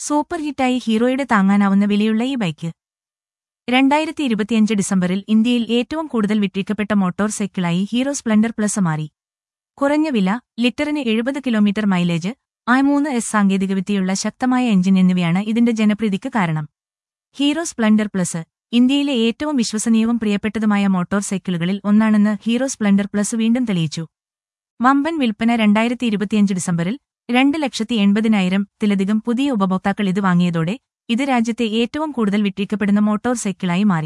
super ഹിറ്റായി ഹീറോയുടെ താങ്ങാനാവുന്ന വിലയുള്ള ഈ ബൈക്ക് രണ്ടായിരത്തി ഇരുപത്തിയഞ്ച് ഡിസംബറിൽ ഇന്ത്യയിൽ ഏറ്റവും കൂടുതൽ വിറ്റഴിക്കപ്പെട്ട മോട്ടോർ സൈക്കിളായി ഹീറോ സ്പ്ലെൻഡർ പ്ലസ് മാറി കുറഞ്ഞ വില ലിറ്ററിന് എഴുപത് കിലോമീറ്റർ മൈലേജ് ആ മൂന്ന് എസ് സാങ്കേതികവിദ്യയുള്ള ശക്തമായ എഞ്ചിൻ എന്നിവയാണ് ഇതിന്റെ ജനപ്രീതിക്ക് കാരണം ഹീറോ സ്പ്ലെൻഡർ പ്ലസ് ഇന്ത്യയിലെ ഏറ്റവും വിശ്വസനീയവും പ്രിയപ്പെട്ടതുമായ മോട്ടോർ സൈക്കിളുകളിൽ ഒന്നാണെന്ന് ഹീറോ സ്പ്ലെൻഡർ പ്ലസ് വീണ്ടും തെളിയിച്ചു വമ്പൻ വിൽപ്പന രണ്ടായിരത്തി ഇരുപത്തിയഞ്ച് ഡിസംബറിൽ രണ്ട് ലക്ഷത്തി എൺപതിനായിരം ത്തിലധികം പുതിയ ഉപഭോക്താക്കൾ ഇത് വാങ്ങിയതോടെ ഇത് രാജ്യത്തെ ഏറ്റവും കൂടുതൽ വിറ്റഴിക്കപ്പെടുന്ന മോട്ടോർ സൈക്കിളായി മാറി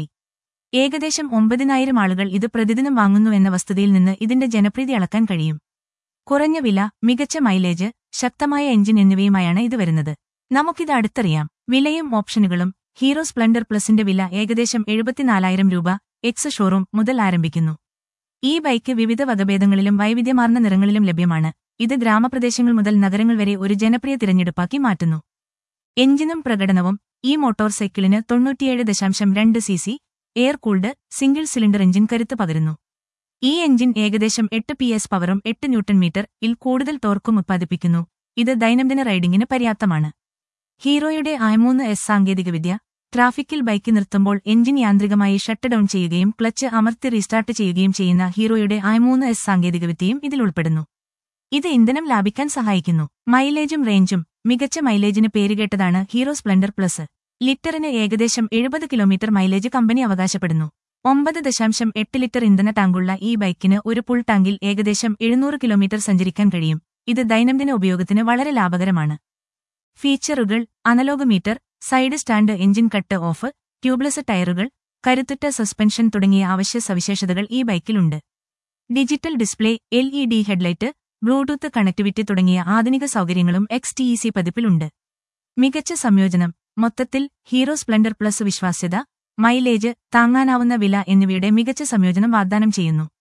ഏകദേശം ഒമ്പതിനായിരം ആളുകൾ ഇത് പ്രതിദിനം വാങ്ങുന്നു എന്ന വസ്തുതയിൽ നിന്ന് ഇതിന്റെ ജനപ്രീതി അളക്കാൻ കഴിയും കുറഞ്ഞ വില മികച്ച മൈലേജ് ശക്തമായ എഞ്ചിൻ എന്നിവയുമായാണ് ഇത് വരുന്നത് നമുക്കിത് അടുത്തറിയാം വിലയും ഓപ്ഷനുകളും ഹീറോ സ്പ്ലെൻഡർ പ്ലസിന്റെ വില ഏകദേശം എഴുപത്തിനാലായിരം രൂപ എക്സ് ഷോറൂം മുതൽ ആരംഭിക്കുന്നു ഈ ബൈക്ക് വിവിധ വകഭേദങ്ങളിലും വൈവിധ്യമാർന്ന നിറങ്ങളിലും ലഭ്യമാണ് ഇത് ഗ്രാമപ്രദേശങ്ങൾ മുതൽ നഗരങ്ങൾ വരെ ഒരു ജനപ്രിയ തിരഞ്ഞെടുപ്പാക്കി മാറ്റുന്നു എഞ്ചിനും പ്രകടനവും ഈ മോട്ടോർ സൈക്കിളിന് തൊണ്ണൂറ്റിയേഴ് ദശാംശം രണ്ട് C C air cooled single cylinder engine കരുത്ത് പകരുന്നു ഈ എഞ്ചിൻ ഏകദേശം എട്ട് പി എസ് പവറും എട്ട് ന്യൂട്ടൺ മീറ്റർ ഇൽ കൂടുതൽ ടോർക്കും ഉത്പാദിപ്പിക്കുന്നു ഇത് ദൈനംദിന റൈഡിംഗിന് പര്യാപ്തമാണ് ഹീറോയുടെ ആയമൂന്ന് എസ് സാങ്കേതികവിദ്യ ട്രാഫിക്കിൽ ബൈക്ക് നിർത്തുമ്പോൾ എഞ്ചിൻ യാന്ത്രികമായി ഷട്ട് ഡൌൺ ചെയ്യുകയും ക്ലച്ച് അമർത്തി റീസ്റ്റാർട്ട് ചെയ്യുകയും ചെയ്യുന്ന ഹീറോയുടെ ആയമൂന്ന് എസ് സാങ്കേതികവിദ്യയും ഇതിൽ ഉൾപ്പെടുന്നു ഇത് ഇന്ധനം ലാഭിക്കാൻ സഹായിക്കുന്നു മൈലേജും റേഞ്ചും മികച്ച മൈലേജിന് പേരുകേട്ടതാണ് ഹീറോ സ്പ്ലെൻഡർ പ്ലസ് ലിറ്ററിന് ഏകദേശം എഴുപത് കിലോമീറ്റർ മൈലേജ് കമ്പനി അവകാശപ്പെടുന്നു ഒമ്പത് ദശാംശം എട്ട് ലിറ്റർ ഇന്ധന ടാങ്കുള്ള ഈ ബൈക്കിന് ഒരു പുൾ ടാങ്കിൽ ഏകദേശം എഴുന്നൂറ് കിലോമീറ്റർ സഞ്ചരിക്കാൻ കഴിയും ഇത് ദൈനംദിന ഉപയോഗത്തിന് വളരെ ലാഭകരമാണ് ഫീച്ചറുകൾ analogue meter side stand engine cut off tubeless ടയറുകൾ കരുത്തുറ്റ സസ്പെൻഷൻ തുടങ്ങിയ അവശ്യ സവിശേഷതകൾ ഈ ബൈക്കിലുണ്ട് digital display L E D headlight Bluetooth connectivity തുടങ്ങിയ ആധുനിക സൗകര്യങ്ങളും എക്സ് ടി ഇ സി പതിപ്പിലുണ്ട് മികച്ച സംയോജനം മൊത്തത്തിൽ ഹീറോ സ്പ്ലെൻഡർ പ്ലസ് വിശ്വാസ്യത മൈലേജ് താങ്ങാനാവുന്ന വില എന്നിവയുടെ മികച്ച സംയോജനം വാഗ്ദാനം ചെയ്യുന്നു